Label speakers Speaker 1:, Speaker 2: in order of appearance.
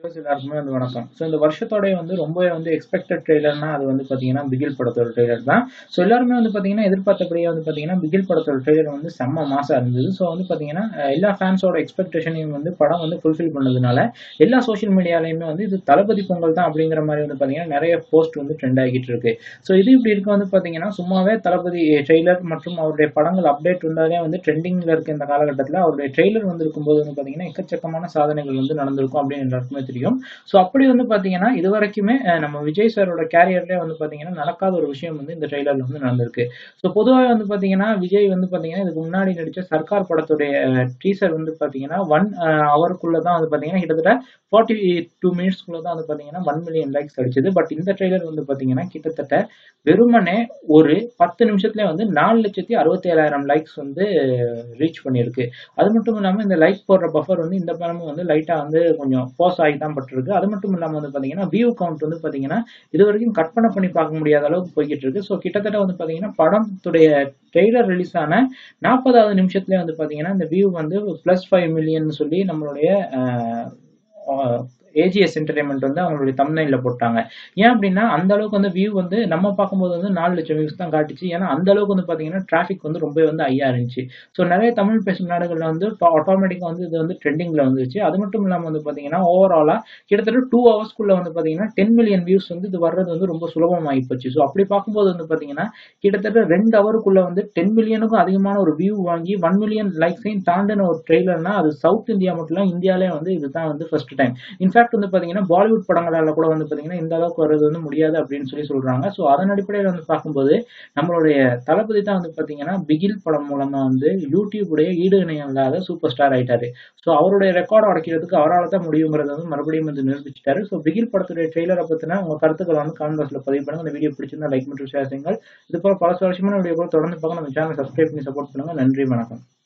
Speaker 1: viewers எல்லாருக்குமே வந்து வணக்கம் ஸோ இந்த வருஷத்தோடய வந்து ரொம்பவே வந்து எக்ஸ்பெக்டட் ட்ரெய்லர்னா அது வந்து பார்த்தீங்கன்னா பிகில் படத்தோட ட்ரெய்லர் தான் ஸோ எல்லாருமே வந்து பார்த்தீங்கன்னா எதிர்பார்த்தபடியே வந்து பார்த்தீங்கன்னா பிகில் படத்தோட ட்ரெய்லர் வந்து செம்ம மாசா இருந்தது ஸோ வந்து பார்த்தீங்கன்னா அஹ், எல்லா ஃபேன்ஸோட எக்ஸ்பெக்டேஷனையும் வந்து படம் வந்து ஃபுல்ஃபில் பண்ணதுனால எல்லா சோஷியல் மீடியாலையுமே வந்து இது தளபதி பொங்கல் தான் அப்படிங்கிற மாதிரி வந்து பார்த்தீங்கன்னா நிறைய போஸ்ட் வந்து ட்ரெண்ட் ஆகிட்டு இருக்கு ஸோ இது இப்படி இருக்க வந்து பார்த்தீங்கன்னா சும்மாவே தளபதி ட்ரெய்லர் மற்றும் அவருடைய படங்கள் அப்டேட் வந்தாலே வந்து ட்ரெண்டிங்கில் இருக்க இந்த காலகட்டத்தில் அவருடைய ட்ரெய்லர் வந்து இருக்கும்போது வந்து பார்த்தீங்கன்னா எக்கச்சக்கமான சாதனைகள் வந்து நடந்திருக்கும் அப்படின்னு எல்லாருக்குமே தெரியும் ஸோ அப்படி வந்து பார்த்தீங்கன்னா இது வரைக்குமே அஹ், நம்ம விஜய் சாரோட கேரியர்லேயே வந்து பார்த்தீங்கன்னா நடக்காத ஒரு விஷயம் வந்து இந்த ட்ரெய்லரில் வந்து நடந்திருக்கு ஸோ பொதுவாக வந்து பார்த்தீங்கன்னா விஜய் வந்து பார்த்தீங்கன்னா இதுக்கு முன்னாடி நடித்த சர்க்கார் படத்துடைய டீசர் வந்து பார்த்தீங்கன்னா ஒன் அவருக்குள்ள தான் வந்து பார்த்தீங்கன்னா கிட்டத்தட்ட ஃபார்ட்டி டூ மினிட்ஸ்க்குள்ள தான் வந்து பார்த்தீங்கன்னா ஒன் மில்லியன் லைக்ஸ் அடிச்சது பட் இந்த ட்ரெய்லர் வந்து பார்த்தீங்கன்னா கிட்டத்தட்ட வெறுமனே ஒரு பத்து நிமிஷத்துல வந்து நாலு லட்சத்தி அறுபத்தி ஏழாயிரம் லைக்ஸ் வந்து ரீச் பண்ணியிருக்கு அது மட்டும் இல்லாமல் இந்த லைக் போடுற பஃபர் வந்து இந்த படமும் வந்து லைட்டாக வந்து கொஞ்சம் போஸ் ஆகி தான் பட்டிருக்கு அது மட்டும் இல்லாமல் வந்து பார்த்தீங்கன்னா வியூ கவுண்ட் வந்து பார்த்தீங்கன்னா இது வரைக்கும் கற்பனை பண்ணி பார்க்க முடியாத அளவுக்கு போய்கிட்டு இருக்கு ஸோ கிட்டத்தட்ட வந்து பார்த்தீங்கன்னா படத்துடைய ட்ரெய்லர் ரிலீஸ் ஆன நாற்பதாவது நிமிஷத்துலேயே வந்து பார்த்தீங்கன்னா இந்த வியூ வந்து ப்ளஸ் ஃபைவ் மில்லியன் சொல்லி நம்மளுடைய ஏஜிஎஸ் என்டர்டைன்மெண்ட் வந்து அவங்களுடைய தமிழ்நில போட்டாங்க ஏன் அப்படின்னா அந்த அளவுக்கு வந்து வியூ வந்து நம்ம பார்க்கும்போது வந்து நாலு லட்சம் வியூஸ் தான் காட்டுச்சு ஏன்னா அந்த அளவுக்கு வந்து பார்த்தீங்கன்னா டிராஃபிக் வந்து ரொம்ப வந்து ஐயா இருந்துச்சு ஸோ நிறைய தமிழ் பேசும் நாடுகளில் வந்து ஆட்டோமேட்டிக்காக வந்து இது வந்து ட்ரெண்டிங்கில் வந்துருச்சு அது மட்டும் இல்லாமல் வந்து பார்த்தீங்கன்னா ஓவராலாக கிட்டத்தட்ட டூ ஹவர்ஸ்க்குள்ள வந்து பார்த்தீங்கன்னா டென் மில்லியன் வியூஸ் வந்து இது வர்றது வந்து ரொம்ப சுலபமாகி போச்சு ஸோ அப்படி பார்க்கும்போது வந்து பார்த்தீங்கன்னா கிட்டத்தட்ட ரெண்டு ஹவருக்குள்ள வந்து டென் மில்லியனுக்கும் அதிகமான ஒரு வியூ வாங்கி ஒன் மில்லியன் லைக்ஸையும் தாண்டின ஒரு ட்ரெய்லர்னா அது சவுத் இந்தியா மட்டும் இல்லை இந்தியாவிலே வந்து இதுதான் வந்து ஃபர்ஸ்ட் டைம் இன்ஃபேக்ட் வந்து பார்த்தீங்கன்னா பாலிவுட் படங்களால கூட வந்து பார்த்தீங்கன்னா இந்த அளவுக்கு வர்றது வந்து முடியாது அப்படின்னு சொல்லி சொல்றாங்க ஸோ அதன் அடிப்படையில் வந்து பார்க்கும்போது நம்மளுடைய தளபதி தான் வந்து பார்த்தீங்கன்னா பிகில் படம் மூலமா வந்து யூடியூபுடைய ஈடு இணையம் இல்லாத சூப்பர் ஸ்டார் ஆயிட்டாரு ஸோ அவருடைய ரெக்கார்ட் உடைக்கிறதுக்கு அவரால் தான் முடியுங்கிறத வந்து மறுபடியும் வந்து நிரூபிச்சிட்டாரு ஸோ பிகில் படத்துடைய ட்ரெய்லரை பற்றின உங்க கருத்துக்களை வந்து காமெண்ட் பாக்ஸில் பதிவு பண்ணுங்க இந்த வீடியோ பிடிச்சிருந்தா லைக் மற்றும் ஷேர் செய்யுங்கள் இது போல பல சுவாரஸ்யமான வீடியோ கூட தொடர்ந்து பார்க்க நம்ம சேனல் சப்ஸ்கிரைப் பண்ணி சப்போர்ட் பண்ணுங்க நன்றி வணக்கம்